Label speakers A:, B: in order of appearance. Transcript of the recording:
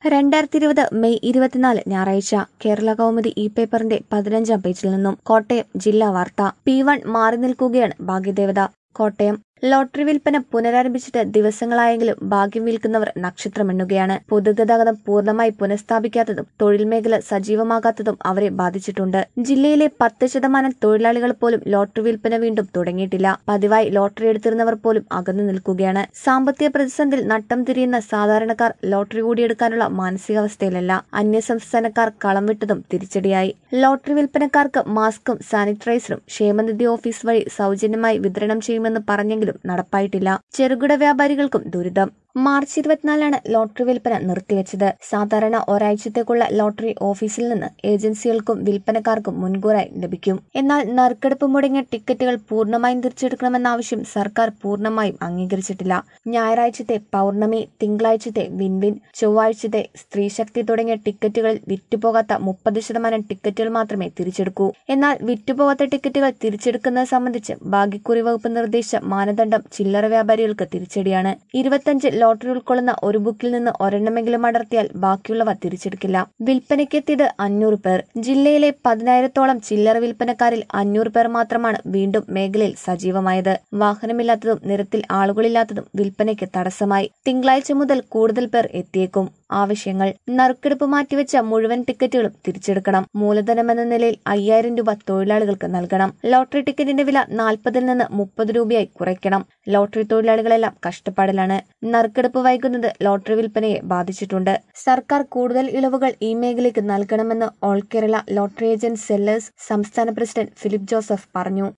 A: രണ്ടായിരത്തി ഇരുപത് മെയ് ഇരുപത്തിനാല് ഞായറാഴ്ച കേരള കൗമുദി ഇ പേപ്പറിന്റെ പതിനഞ്ചാം പേജിൽ നിന്നും കോട്ടയം ജില്ലാ വാർത്ത പി വൺ മാറി നിൽക്കുകയാണ് ഭാഗ്യദേവത കോട്ടയം ലോട്ടറി വിൽപ്പന പുനരാരംഭിച്ചിട്ട് ദിവസങ്ങളായെങ്കിലും ഭാഗ്യം വിൽക്കുന്നവർ നക്ഷത്രമെണ്ണുകയാണ് പൊതുഗതാഗതം പൂർണ്ണമായി പുനഃസ്ഥാപിക്കാത്തതും തൊഴിൽ മേഖല സജീവമാകാത്തതും അവരെ ബാധിച്ചിട്ടുണ്ട് ജില്ലയിലെ പത്ത് ശതമാനം തൊഴിലാളികൾ പോലും ലോട്ടറി വിൽപ്പന വീണ്ടും തുടങ്ങിയിട്ടില്ല പതിവായി ലോട്ടറി എടുത്തിരുന്നവർ പോലും അകന്നു നിൽക്കുകയാണ് സാമ്പത്തിക പ്രതിസന്ധിയിൽ നട്ടം തിരിയുന്ന സാധാരണക്കാർ ലോട്ടറി കൂടിയെടുക്കാനുള്ള മാനസികാവസ്ഥയിലല്ല അന്യസംസ്ഥാനക്കാർ കളം വിട്ടതും തിരിച്ചടിയായി ലോട്ടറി വിൽപ്പനക്കാർക്ക് മാസ്കും സാനിറ്റൈസറും ക്ഷേമനിധി ഓഫീസ് വഴി സൗജന്യമായി വിതരണം ചെയ്യുമെന്ന് പറഞ്ഞെങ്കിലും നടപ്പായിട്ടില്ല ചെറുകിട വ്യാപാരികൾക്കും ദുരിതം മാർച്ച് ഇരുപത്തിനാലാണ് ലോട്ടറി വിൽപ്പന നിർത്തിവെച്ചത് സാധാരണ ഒരാഴ്ചത്തേക്കുള്ള ലോട്ടറി ഓഫീസിൽ നിന്ന് ഏജൻസികൾക്കും വിൽപ്പനക്കാർക്കും മുൻകൂറായി ലഭിക്കും എന്നാൽ നറുക്കെടുപ്പ് മുടങ്ങിയ ടിക്കറ്റുകൾ പൂർണ്ണമായും തിരിച്ചെടുക്കണമെന്ന ആവശ്യം സർക്കാർ പൂർണ്ണമായും അംഗീകരിച്ചിട്ടില്ല ഞായറാഴ്ചത്തെ പൗർണമി തിങ്കളാഴ്ചത്തെ വിൻവിൻ ചൊവ്വാഴ്ചത്തെ സ്ത്രീശക്തി തുടങ്ങിയ ടിക്കറ്റുകളിൽ വിറ്റുപോകാത്ത മുപ്പത് ശതമാനം ടിക്കറ്റുകൾ മാത്രമേ തിരിച്ചെടുക്കൂ എന്നാൽ വിറ്റുപോകാത്ത ടിക്കറ്റുകൾ തിരിച്ചെടുക്കുന്നത് സംബന്ധിച്ച് ഭാഗ്യക്കുറി വകുപ്പ് നിർദ്ദേശിച്ച മാനദണ്ഡം ചില്ലറ വ്യാപാരികൾക്ക് തിരിച്ചടിയാണ് ഇരുപത്തഞ്ച് ലോട്ടറി ഉൾക്കൊള്ളുന്ന ഒരു ബുക്കിൽ നിന്ന് ഒരെണ്ണമെങ്കിലും അടർത്തിയാൽ ബാക്കിയുള്ളവ തിരിച്ചെടുക്കില്ല വിൽപ്പനയ്ക്കെത്തിയത് അഞ്ഞൂറ് പേർ ജില്ലയിലെ പതിനായിരത്തോളം ചില്ലറ വിൽപ്പനക്കാരിൽ അഞ്ഞൂറ് പേർ മാത്രമാണ് വീണ്ടും മേഖലയിൽ സജീവമായത് വാഹനമില്ലാത്തതും നിരത്തിൽ ആളുകളില്ലാത്തതും വിൽപ്പനയ്ക്ക് തടസ്സമായി തിങ്കളാഴ്ച മുതൽ കൂടുതൽ പേർ എത്തിയേക്കും ആവശ്യങ്ങൾ നറുക്കെടുപ്പ് മാറ്റിവെച്ച മുഴുവൻ ടിക്കറ്റുകളും തിരിച്ചെടുക്കണം മൂലധനമെന്ന നിലയിൽ അയ്യായിരം രൂപ തൊഴിലാളികൾക്ക് നൽകണം ലോട്ടറി ടിക്കറ്റിന്റെ വില നാൽപ്പതിൽ നിന്ന് മുപ്പത് രൂപയായി കുറയ്ക്കണം ലോട്ടറി തൊഴിലാളികളെല്ലാം കഷ്ടപ്പാടിലാണ് നറുക്കെടുപ്പ് വൈകുന്നത് ലോട്ടറി വിൽപ്പനയെ ബാധിച്ചിട്ടുണ്ട് സർക്കാർ കൂടുതൽ ഇളവുകൾ ഈ മേഖലയ്ക്ക് നൽകണമെന്ന് all Kerala lottery agent sellers സംസ്ഥാന പ്രസിഡന്റ് ഫിലിപ്പ് ജോസഫ് പറഞ്ഞു